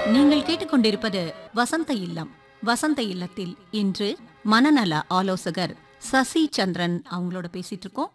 நீங்கள் கேட்டுக்கொண்டிருப்பது வசந்த இல்லம் வசந்த இல்லத்தில் இன்று மனநல ஆலோசகர் சசி சந்திரன் அவங்களோட பேசிட்டு இருக்கோம்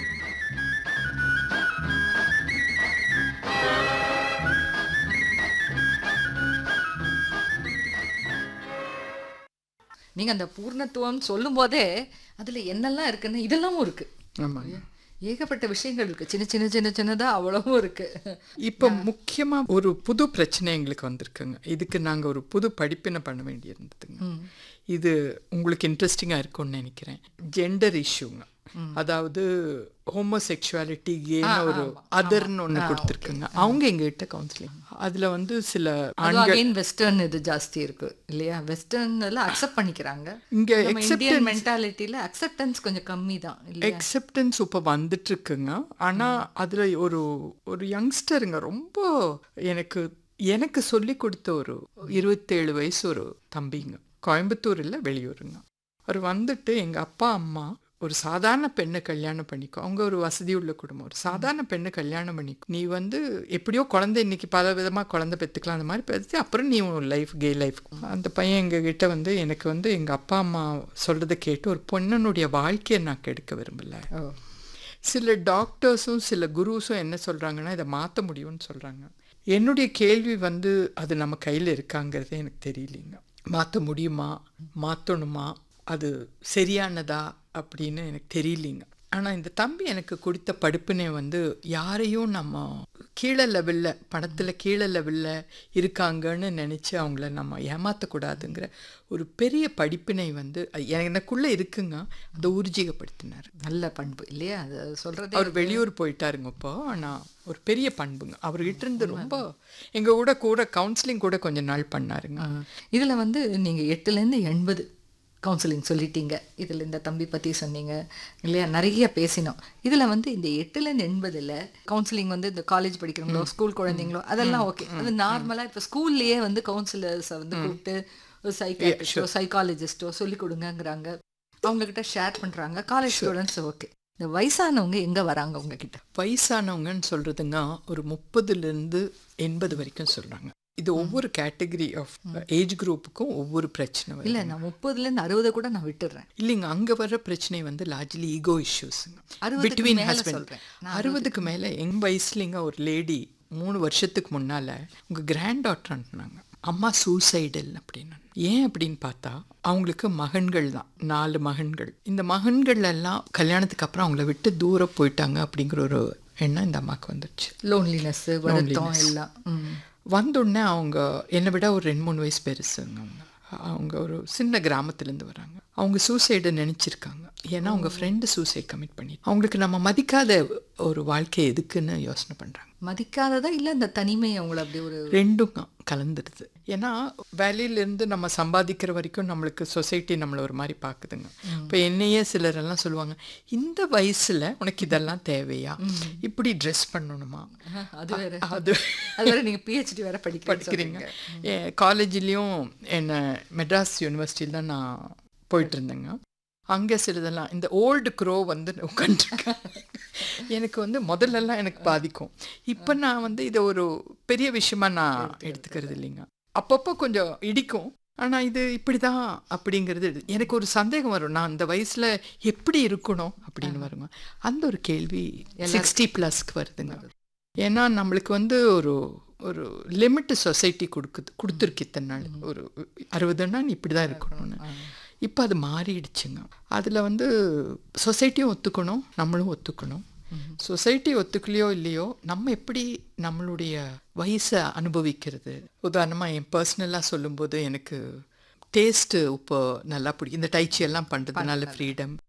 நீங்க அந்த பூர்ணத்துவம் சொல்லும் போதே அதுல என்னெல்லாம் இருக்குன்னு இதெல்லாமும் இருக்கு ஆமாங்க ஏகப்பட்ட விஷயங்கள் இருக்கு சின்ன சின்ன சின்ன சின்னதா அவ்வளவும் இருக்கு இப்போ முக்கியமா ஒரு புது பிரச்சனை எங்களுக்கு வந்திருக்குங்க இதுக்கு நாங்க ஒரு புது படிப்பினை பண்ண வேண்டியிருந்ததுங்க இது உங்களுக்கு இன்ட்ரெஸ்டிங்காக இருக்கும்னு நினைக்கிறேன் ஜெண்டர் இஷ்யூங்க அதாவது ஹோமோசெக்சுவாலிட்டி கேன்னு ஒரு அதர்னு ஒன்று கொடுத்துருக்குங்க அவங்க எங்ககிட்ட கவுன்சிலிங் அதில் வந்து சில அது அகைன் வெஸ்டர்ன் இது ஜாஸ்தி இருக்கு இல்லையா வெஸ்டர்ன் எல்லாம் அக்செப்ட் பண்ணிக்கிறாங்க இங்க நம்ம இந்தியன் மென்டாலிட்டியில அக்செப்டன்ஸ் கொஞ்சம் கம்மி தான் இல்லையா எக்ஸெப்டன்ஸ் இப்போ வந்துட்டு இருக்குங்க ஆனா அதுல ஒரு ஒரு யங்ஸ்டருங்க ரொம்ப எனக்கு எனக்கு சொல்லி கொடுத்த ஒரு இருபத்தேழு வயசு ஒரு தம்பிங்க கோயம்புத்தூர் இல்லை வெளியூருங்க அவர் வந்துட்டு எங்க அப்பா அம்மா ஒரு சாதாரண பெண்ணை கல்யாணம் பண்ணிக்கோ அவங்க ஒரு வசதி உள்ள குடும்பம் ஒரு சாதாரண பெண்ணை கல்யாணம் பண்ணிக்கோ நீ வந்து எப்படியோ குழந்தை இன்னைக்கு பல விதமா குழந்தை பெற்றுக்கலாம் அந்த மாதிரி பெற்று அப்புறம் நீ உன் லைஃப் கே லைஃப் அந்த பையன் எங்ககிட்ட வந்து எனக்கு வந்து எங்க அப்பா அம்மா சொல்றதை கேட்டு ஒரு பொண்ணனுடைய வாழ்க்கையை நான் கெடுக்க விரும்பல ஓ சில டாக்டர்ஸும் சில குருஸும் என்ன சொல்கிறாங்கன்னா இதை மாற்ற முடியும்னு சொல்கிறாங்க என்னுடைய கேள்வி வந்து அது நம்ம கையில் இருக்காங்கிறதே எனக்கு தெரியலைங்க மாற்ற முடியுமா மாற்றணுமா அது சரியானதா அப்படின்னு எனக்கு தெரியலைங்க ஆனால் இந்த தம்பி எனக்கு கொடுத்த படிப்பினை வந்து யாரையும் நம்ம கீழே லெவலில் பணத்தில் கீழே லெவலில் இருக்காங்கன்னு நினச்சி அவங்கள நம்ம ஏமாற்றக்கூடாதுங்கிற ஒரு பெரிய படிப்பினை வந்து எனக்குள்ளே இருக்குங்க அதை ஊர்ஜிகப்படுத்தினார் நல்ல பண்பு இல்லையா அது சொல்றதே அவர் வெளியூர் போயிட்டாருங்க இப்போ ஆனால் ஒரு பெரிய பண்புங்க அவர்கிட்ட இருந்து ரொம்ப எங்க கூட கூட கவுன்சிலிங் கூட கொஞ்ச நாள் பண்ணாருங்க ஆ. இதுல வந்து நீங்க எட்டுல இருந்து எண்பது கவுன்சிலிங் சொல்லிட்டீங்க இதுல இந்த தம்பி பத்தி சொன்னீங்க இல்லையா நிறைய பேசினோம் இதுல வந்து இந்த எட்டுல இருந்து எண்பதுல கவுன்சிலிங் வந்து இந்த காலேஜ் படிக்கிறவங்களோ ஸ்கூல் குழந்தைங்களோ அதெல்லாம் ஓகே அது நார்மலா இப்ப ஸ்கூல்லயே வந்து கவுன்சிலர்ஸை வந்து கூப்பிட்டு ஒரு சைக்காட்ரிஸ்டோ சைக்காலஜிஸ்டோ சொல்லி கொடுங்கங்கிறாங்க அவங்க கிட்ட ஷேர் பண்றாங்க காலேஜ் ஸ்டூடெண்ட்ஸ் ஓகே இந்த வயசானவங்க எங்க வராங்க உங்ககிட்ட வயசானவங்கன்னு சொல்றதுங்க ஒரு முப்பதுல இருந்து எண்பது வரைக்கும் சொல்றாங்க இது ஒவ்வொரு கேட்டகரி ஆஃப் ஏஜ் குரூப்புக்கும் ஒவ்வொரு பிரச்சனை வரும் இல்ல நான் முப்பதுல இருந்து அறுபது கூட நான் விட்டுடுறேன் இல்லைங்க அங்க வர்ற பிரச்சனை வந்து லார்ஜ்லி ஈகோ இஷ்யூஸுங்க அறுபதுக்கு பிட்வீன் மேல ஹஸ்பண்ட் சொல்றேன். அறுபதுக்கு மேல எங்க வயசுலங்க ஒரு லேடி மூணு வருஷத்துக்கு முன்னால உங்க கிராண்ட் டாட்டர் அனுப்புனாங்க அம்மா சூசைடல் அப்படின்னு ஏன் அப்படின்னு பார்த்தா அவங்களுக்கு மகன்கள் தான் நாலு மகன்கள் இந்த மகன்கள் எல்லாம் கல்யாணத்துக்கு அப்புறம் அவங்கள விட்டு தூரம் போயிட்டாங்க அப்படிங்கிற ஒரு எண்ணம் இந்த அம்மாவுக்கு வந்துருச்சு லோன்லினஸ் வருத்தம் எல்லாம் ம். வந்தோடனே அவங்க என்னை விட ஒரு ரெண்டு மூணு வயசு பெருசுங்க அவங்க அவங்க ஒரு சின்ன கிராமத்துலேருந்து வராங்க அவங்க சூசைடை நினச்சிருக்காங்க ஏன்னா அவங்க ஃப்ரெண்டு சூசைட் கமிட் பண்ணி அவங்களுக்கு நம்ம மதிக்காத ஒரு வாழ்க்கை எதுக்குன்னு யோசனை பண்ணுறாங்க மதிக்காததா இல்ல இந்த தனிமை அவங்கள அப்படி ஒரு ரெண்டும் கலந்துடுது ஏன்னா வேலையிலேருந்து நம்ம சம்பாதிக்கிற வரைக்கும் நம்மளுக்கு சொசைட்டி நம்மளை ஒரு மாதிரி பார்க்குதுங்க இப்போ என்னையே சிலர் எல்லாம் சொல்லுவாங்க இந்த வயசுல உனக்கு இதெல்லாம் தேவையா இப்படி ட்ரெஸ் பண்ணணுமா அது வேற அது அது வேற நீங்க பிஹெச்டி வேற படிக்க படிக்கிறீங்க காலேஜ்லேயும் என்னை மெட்ராஸ் யூனிவர்சிட்டியில் தான் நான் போயிட்டு இருந்தேங்க அங்கே சிலதெல்லாம் இந்த ஓல்டு க்ரோ வந்து உட்காந்துருக்கேன் எனக்கு வந்து முதல்லலாம் எனக்கு பாதிக்கும் இப்போ நான் வந்து இதை ஒரு பெரிய விஷயமா நான் எடுத்துக்கிறது இல்லைங்க அப்பப்போ கொஞ்சம் இடிக்கும் ஆனால் இது இப்படி தான் அப்படிங்கிறது எனக்கு ஒரு சந்தேகம் வரும் நான் அந்த வயசில் எப்படி இருக்கணும் அப்படின்னு வருங்க அந்த ஒரு கேள்வி சிக்ஸ்டி ப்ளஸ்க்கு வருதுங்க ஏன்னா நம்மளுக்கு வந்து ஒரு ஒரு லிமிட் சொசைட்டி கொடுக்குது கொடுத்துருக்கு இத்தனை நாள் ஒரு அறுபதுன்னா நீ இப்படி தான் இருக்கணும்னு இப்போ அது மாறிடுச்சுங்க அதில் வந்து சொசைட்டியும் ஒத்துக்கணும் நம்மளும் ஒத்துக்கணும் சொசைட்டி ஒத்துக்கலையோ இல்லையோ நம்ம எப்படி நம்மளுடைய வயசை அனுபவிக்கிறது உதாரணமாக என் பர்சனலாக சொல்லும்போது எனக்கு டேஸ்ட்டு இப்போ நல்லா பிடிக்கும் இந்த டைச்சி எல்லாம் பண்ணுறதுனால ஃப்ரீடம்